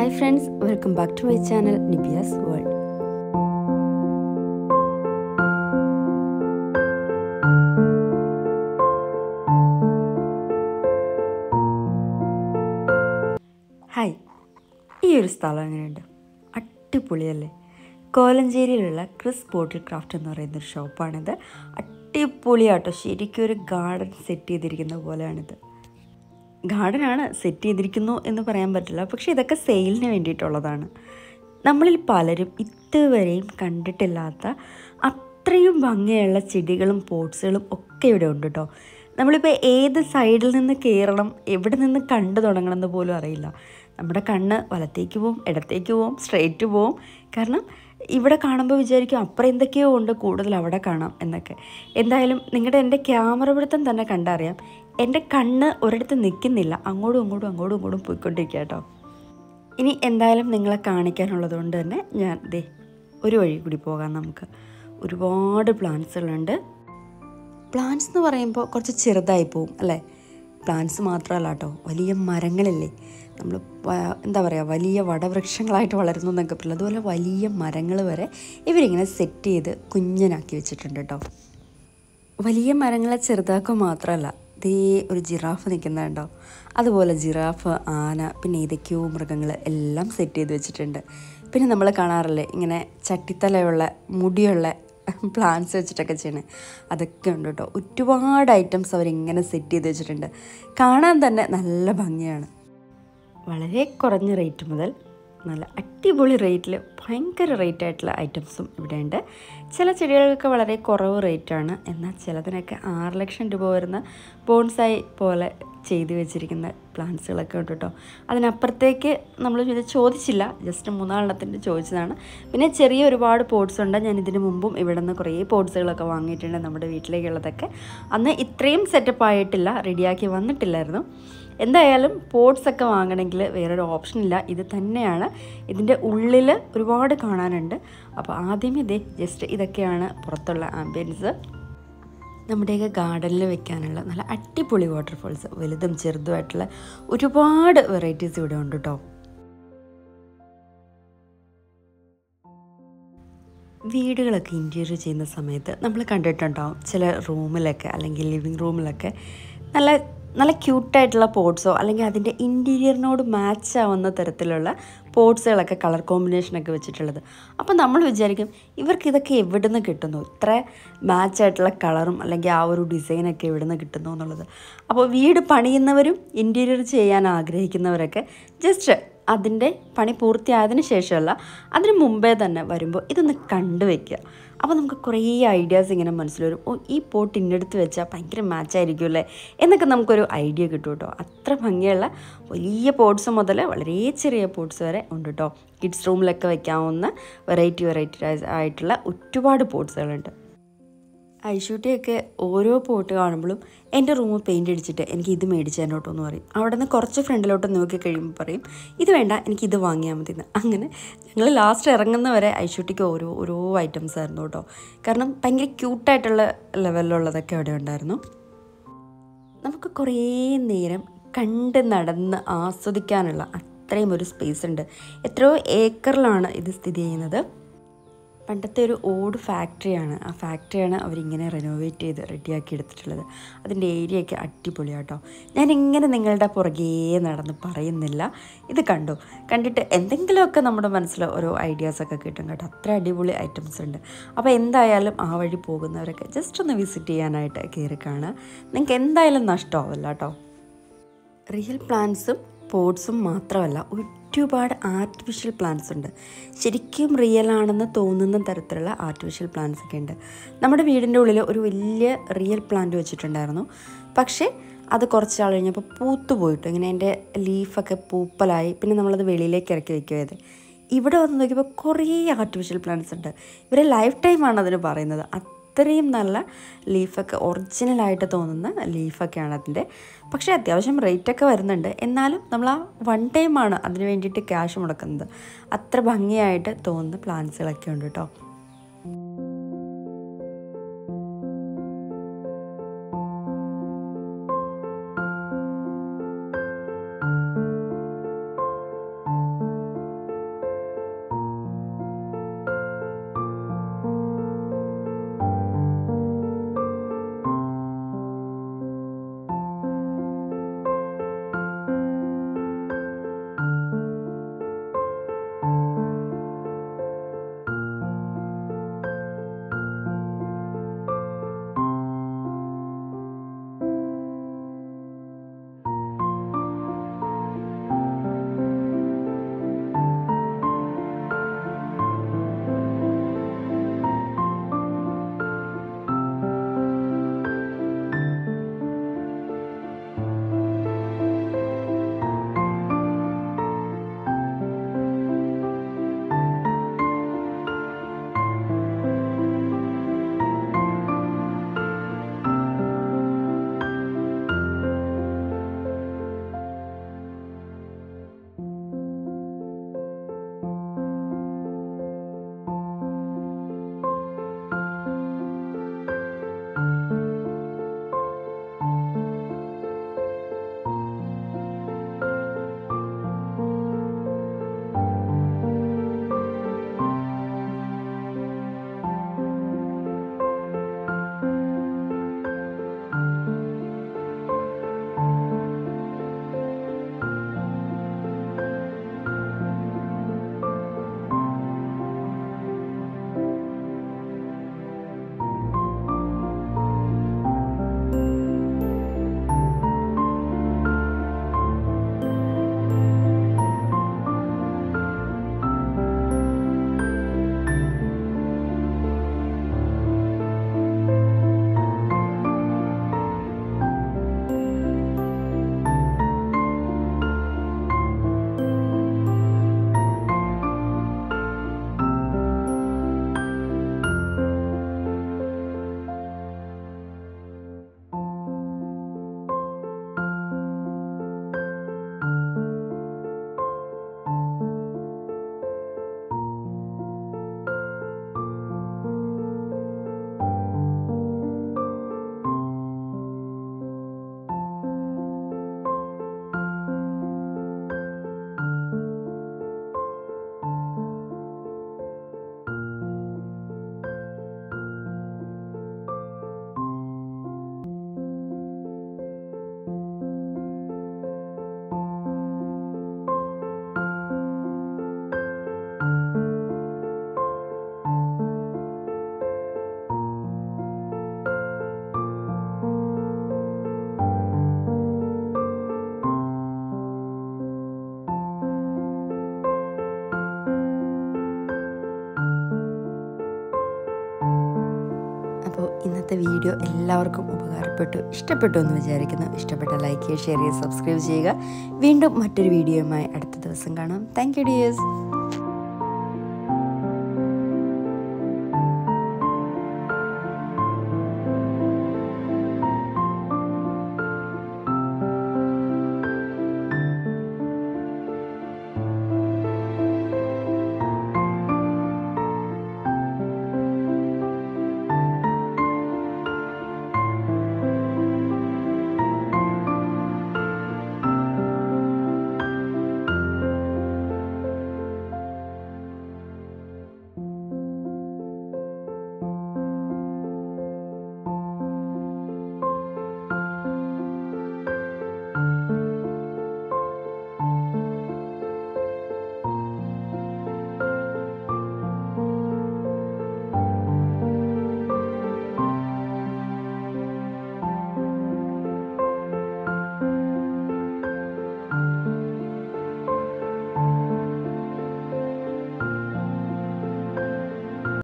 hi friends welcome back to my channel Nibiya's world hi ഈ ഒരു സ്ഥലം എങ്ങനെയുണ്ട് അടിപൊളിയല്ലേ കോലഞ്ചേരിയിലുള്ള ക്രിസ് ബോട്ടിൽ ക്രാഫ്റ്റ് എന്ന് പറയുന്ന ഒരു ഷോപ്പാണിത് അടിപൊളിയാട്ടോ ശരിക്കും ഒരു ഗാർഡൻ സെറ്റ് ചെയ്തിരിക്കുന്ന പോലെയാണിത് ഗാർഡനാണ് സെറ്റ് ചെയ്തിരിക്കുന്നു എന്ന് പറയാൻ പറ്റില്ല പക്ഷേ ഇതൊക്കെ സെയിലിന് വേണ്ടിയിട്ടുള്ളതാണ് നമ്മളിൽ പലരും ഇതുവരെയും കണ്ടിട്ടില്ലാത്ത അത്രയും ഭംഗിയുള്ള ചെടികളും പോട്ട്സുകളും ഒക്കെ ഇവിടെ ഉണ്ട് കേട്ടോ നമ്മളിപ്പോൾ ഏത് സൈഡിൽ നിന്ന് കയറണം എവിടെ നിന്ന് കണ്ടു തുടങ്ങണം എന്ന് പോലും അറിയില്ല നമ്മുടെ കണ്ണ് വലത്തേക്ക് പോവും ഇടത്തേക്ക് പോവും സ്ട്രെയിറ്റ് പോവും കാരണം ഇവിടെ കാണുമ്പോൾ വിചാരിക്കും അപ്പുറം എന്തൊക്കെയോ ഉണ്ട് കൂടുതൽ അവിടെ കാണാം എന്നൊക്കെ എന്തായാലും നിങ്ങളുടെ എൻ്റെ ക്യാമറ പിടുത്തം തന്നെ കണ്ടറിയാം എൻ്റെ കണ്ണ് ഒരിടത്ത് നിൽക്കുന്നില്ല അങ്ങോട്ടും ഇങ്ങോട്ടും അങ്ങോട്ടും ഇങ്ങോട്ടും പോയിക്കൊണ്ടിരിക്കുക കേട്ടോ ഇനി എന്തായാലും നിങ്ങളെ കാണിക്കാനുള്ളത് കൊണ്ട് തന്നെ ഞാൻ ദേ ഒരു വഴി കൂടി പോകാം നമുക്ക് ഒരുപാട് പ്ലാന്റ്സുകളുണ്ട് പ്ലാന്റ്സ് എന്ന് പറയുമ്പോൾ കുറച്ച് ചെറുതായി പോവും അല്ലേ പ്ലാന്റ്സ് മാത്രമല്ല കേട്ടോ വലിയ മരങ്ങളില്ലേ നമ്മൾ വ- എന്താ പറയുക വലിയ വടവൃക്ഷങ്ങളായിട്ട് വളരുന്നു എന്നൊക്കെ പറയില്ല അതുപോലെ വലിയ മരങ്ങൾ വരെ ഇവരിങ്ങനെ സെറ്റ് ചെയ്ത് കുഞ്ഞനാക്കി വെച്ചിട്ടുണ്ട് കേട്ടോ വലിയ മരങ്ങളെ ചെറുതാക്കുക മാത്രമല്ല ദേ ഒരു ജിറാഫ് നിൽക്കുന്നുണ്ടോ അതുപോലെ ജിറാഫ് ആന പിന്നെ ഏതൊക്കെയോ മൃഗങ്ങൾ എല്ലാം സെറ്റ് ചെയ്ത് വെച്ചിട്ടുണ്ട് പിന്നെ നമ്മൾ കാണാറില്ലേ ഇങ്ങനെ ചട്ടിത്തലയുള്ള മുടിയുള്ള പ്ലാന്റ്സ് വെച്ചിട്ടൊക്കെ ചെയ്യണേ അതൊക്കെ ഉണ്ട് കേട്ടോ ഒരുപാട് ഐറ്റംസ് അവരിങ്ങനെ സെറ്റ് ചെയ്ത് വെച്ചിട്ടുണ്ട് കാണാൻ തന്നെ നല്ല ഭംഗിയാണ് വളരെ കുറഞ്ഞ റേറ്റ് മുതൽ നല്ല അടിപൊളി റേറ്റിൽ ഭയങ്കര റേറ്റ് ആയിട്ടുള്ള ഐറ്റംസും ഇവിടെയുണ്ട് ചില ചെടികൾക്കൊക്കെ വളരെ കുറവ് റേറ്റാണ് എന്നാൽ ചിലതിനൊക്കെ ആറ് ലക്ഷം രൂപ വരുന്ന ബോൺസായി പോലെ ചെയ്ത് വെച്ചിരിക്കുന്ന പ്ലാന്റ്സുകളൊക്കെ ഉണ്ട് കേട്ടോ അതിനപ്പുറത്തേക്ക് നമ്മൾ ഇത് ചോദിച്ചില്ല ജസ്റ്റ് മൂന്നാലെണ്ണത്തിൻ്റെ ചോദിച്ചതാണ് പിന്നെ ചെറിയ ഒരുപാട് പോട്ട്സ് ഉണ്ട് ഞാൻ ഇതിന് മുമ്പും ഇവിടെ നിന്ന് കുറേ പോട്ട്സുകളൊക്കെ വാങ്ങിയിട്ടുണ്ട് നമ്മുടെ വീട്ടിലേക്കുള്ളതൊക്കെ അന്ന് ഇത്രയും സെറ്റപ്പ് ആയിട്ടില്ല റെഡിയാക്കി വന്നിട്ടില്ലായിരുന്നു എന്തായാലും പോട്ട്സ് ഒക്കെ വാങ്ങണമെങ്കിൽ വേറൊരു ഓപ്ഷൻ ഇല്ല ഇത് തന്നെയാണ് ഇതിൻ്റെ ഉള്ളിൽ ഒരുപാട് കാണാനുണ്ട് അപ്പോൾ ആദ്യമേ ഇതേ ജസ്റ്റ് ഇതൊക്കെയാണ് പുറത്തുള്ള ആംബിയൻസ് നമ്മുടെയൊക്കെ ഗാർഡനിൽ വെക്കാനുള്ള നല്ല അടിപൊളി വാട്ടർഫോൾസ് വലുതും ചെറുതുമായിട്ടുള്ള ഒരുപാട് വെറൈറ്റീസ് ഇവിടെ ഉണ്ട് കേട്ടോ വീടുകളൊക്കെ ഇൻറ്റീരിയർ ചെയ്യുന്ന സമയത്ത് നമ്മൾ കണ്ടിട്ടുണ്ടാവും ചില റൂമിലൊക്കെ അല്ലെങ്കിൽ ലിവിങ് റൂമിലൊക്കെ നല്ല നല്ല ക്യൂട്ടായിട്ടുള്ള പോട്ട്സോ അല്ലെങ്കിൽ അതിൻ്റെ ഇൻറ്റീരിയറിനോട് മാച്ച് ആവുന്ന തരത്തിലുള്ള പോട്ട്സുകളൊക്കെ കളർ കോമ്പിനേഷനൊക്കെ വെച്ചിട്ടുള്ളത് അപ്പോൾ നമ്മൾ വിചാരിക്കും ഇവർക്ക് ഇതൊക്കെ എവിടെ നിന്ന് കിട്ടുന്നു ഇത്ര മാച്ചായിട്ടുള്ള കളറും അല്ലെങ്കിൽ ആ ഒരു ഡിസൈനൊക്കെ എവിടെ നിന്ന് കിട്ടുന്നു എന്നുള്ളത് അപ്പോൾ വീട് പണിയുന്നവരും ഇൻറ്റീരിയർ ചെയ്യാൻ ആഗ്രഹിക്കുന്നവരൊക്കെ ജസ്റ്റ് അതിൻ്റെ പണി പൂർത്തിയായതിന് ശേഷമല്ല അതിന് മുമ്പേ തന്നെ വരുമ്പോൾ ഇതൊന്ന് കണ്ടുവെക്കുക അപ്പോൾ നമുക്ക് കുറേ ഐഡിയാസ് ഇങ്ങനെ മനസ്സിൽ വരും ഓ ഈ പോട്ട് ഇന്നെടുത്ത് വെച്ചാൽ ഭയങ്കര മാച്ചായിരിക്കും അല്ലേ എന്നൊക്കെ നമുക്കൊരു ഐഡിയ കിട്ടും കേട്ടോ അത്ര ഭംഗിയുള്ള വലിയ പോട്ട്സ് മുതൽ വളരെ ചെറിയ പോട്ട്സ് വരെ ഉണ്ട് കേട്ടോ കിഡ്സ് റൂമിലൊക്കെ വെക്കാവുന്ന വെറൈറ്റി വെറൈറ്റി ആയിട്ടുള്ള ഒരുപാട് പോട്ട്സുകളുണ്ട് ഐഷൂട്ടിയൊക്കെ ഓരോ പോട്ട് കാണുമ്പോഴും എൻ്റെ റൂം പെയിൻ്റ് അടിച്ചിട്ട് എനിക്ക് ഇത് മേടിച്ച് തന്നോട്ടോ എന്ന് പറയും അവിടെ നിന്ന് കുറച്ച് ഫ്രണ്ടിലോട്ട് നോക്കി കഴിയുമ്പോൾ പറയും ഇത് വേണ്ട എനിക്ക് ഇത് വാങ്ങിയാൽ മതി എന്ന് അങ്ങനെ ഞങ്ങൾ ലാസ്റ്റ് ഇറങ്ങുന്നവരെ ഐഷൂട്ടിക്ക് ഓരോ ഓരോ ഐറ്റംസ് ആയിരുന്നു കേട്ടോ കാരണം ഭയങ്കര ക്യൂട്ടായിട്ടുള്ള ലെവലിലുള്ളതൊക്കെ അവിടെ ഉണ്ടായിരുന്നു നമുക്ക് കുറേ നേരം കണ്ട് നടന്ന് ആസ്വദിക്കാനുള്ള അത്രയും ഒരു സ്പേസ് ഉണ്ട് എത്രയോ ഏക്കറിലാണ് ഇത് സ്ഥിതി ചെയ്യുന്നത് പണ്ടത്തെ ഒരു ഓട് ഫാക്ടറിയാണ് ആ ഫാക്ടറിയാണ് അവരിങ്ങനെ റെനോവേറ്റ് ചെയ്ത് റെഡിയാക്കി എടുത്തിട്ടുള്ളത് അതിൻ്റെ ഏരിയയൊക്കെ അടിപൊളിയാട്ടോ ഞാൻ ഇങ്ങനെ നിങ്ങളുടെ പുറകേ നടന്ന് പറയുന്നില്ല ഇത് കണ്ടു കണ്ടിട്ട് എന്തെങ്കിലുമൊക്കെ നമ്മുടെ മനസ്സിൽ ഓരോ ഐഡിയാസൊക്കെ കിട്ടും കേട്ടോ അത്ര അടിപൊളി ഐറ്റംസ് ഉണ്ട് അപ്പോൾ എന്തായാലും ആ വഴി പോകുന്നവരൊക്കെ ജസ്റ്റ് ഒന്ന് വിസിറ്റ് ചെയ്യാനായിട്ട് കയറി കാണുക നിങ്ങൾക്ക് എന്തായാലും നഷ്ടമാവില്ല കേട്ടോ റിയൽ പ്ലാന്റ്സും പോട്ട്സും മാത്രമല്ല ഒരുപാട് ആർട്ടിഫിഷ്യൽ പ്ലാന്റ്സ് ഉണ്ട് ശരിക്കും റിയൽ ആണെന്ന് തോന്നുന്ന തരത്തിലുള്ള ആർട്ടിഫിഷ്യൽ പ്ലാന്റ്സ് ഒക്കെ ഉണ്ട് നമ്മുടെ വീടിൻ്റെ ഉള്ളിൽ ഒരു വലിയ റിയൽ പ്ലാന്റ് വെച്ചിട്ടുണ്ടായിരുന്നു പക്ഷേ അത് കുറച്ച് നാൾ കഴിഞ്ഞപ്പോൾ പൂത്തു പോയിട്ടു ഇങ്ങനെ എൻ്റെ ലീഫൊക്കെ പൂപ്പലായി പിന്നെ നമ്മളത് വെളിയിലേക്ക് ഇറക്കി വെക്കുകയത് ഇവിടെ വന്ന് നോക്കിയപ്പോൾ കുറേ ആർട്ടിഫിഷ്യൽ പ്ലാന്റ്സ് ഉണ്ട് ഇവരെ ലൈഫ് ടൈമാണ് അതിന് പറയുന്നത് അത്രയും നല്ല ലീഫൊക്കെ ഒറിജിനലായിട്ട് തോന്നുന്ന ലീഫൊക്കെയാണ് അതിൻ്റെ പക്ഷേ അത്യാവശ്യം റേറ്റൊക്കെ വരുന്നുണ്ട് എന്നാലും നമ്മൾ ആ വൺ ടൈമാണ് അതിന് വേണ്ടിയിട്ട് ക്യാഷ് മുടക്കുന്നത് അത്ര ഭംഗിയായിട്ട് തോന്നുന്ന പ്ലാന്റ്സുകളൊക്കെ ഉണ്ട് കേട്ടോ ഇന്നത്തെ വീഡിയോ എല്ലാവർക്കും ഉപകാരപ്പെട്ടു ഇഷ്ടപ്പെട്ടു എന്ന് വിചാരിക്കുന്നു ഇഷ്ടപ്പെട്ട ലൈക്ക് ചെയ്യുക ഷെയർ ചെയ്യുക സബ്സ്ക്രൈബ് ചെയ്യുക വീണ്ടും മറ്റൊരു വീഡിയോയുമായി അടുത്ത ദിവസം കാണാം താങ്ക് യു ഡിയേഴ്സ്